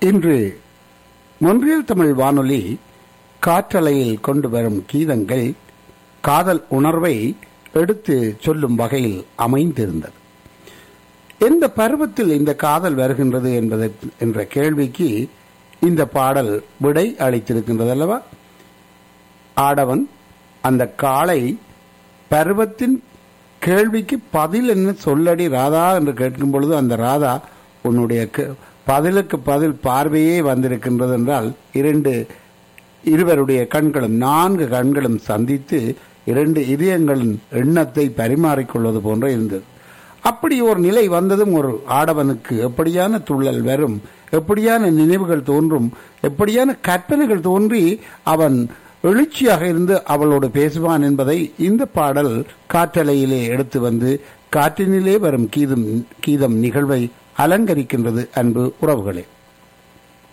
இன்று மொன்றியல் தமிழ் வானொலி காற்றலையில் கொண்டு வரும் கீதங்கள் காதல் உணர்வை எடுத்து சொல்லும் வகையில் அமைந்திருந்தது எந்த பருவத்தில் இந்த காதல் வருகின்றது என்பதை என்ற கேள்விக்கு இந்த பாடல் விடை அளித்திருக்கின்றது அல்லவா ஆடவன் அந்த காளை பருவத்தின் கேள்விக்கு பதில் என்ன சொல்லடி ராதா என்று கேட்கும் பொழுது அந்த ராதா உன்னுடைய கே- பதிலுக்கு பதில் பார்வையே வந்திருக்கின்றது என்றால் இரண்டு இருவருடைய கண்களும் நான்கு கண்களும் சந்தித்து இரண்டு இதயங்களின் எண்ணத்தை பரிமாறிக்கொள்வது போன்ற இருந்தது அப்படி ஒரு நிலை வந்ததும் ஒரு ஆடவனுக்கு எப்படியான துள்ளல் வரும் எப்படியான நினைவுகள் தோன்றும் எப்படியான கற்பனைகள் தோன்றி அவன் எழுச்சியாக இருந்து அவளோடு பேசுவான் என்பதை இந்த பாடல் காற்றலையிலே எடுத்து வந்து காற்றினிலே வரும் கீதம் கீதம் நிகழ்வை அலங்கரிக்கின்றது அன்பு உறவுகளே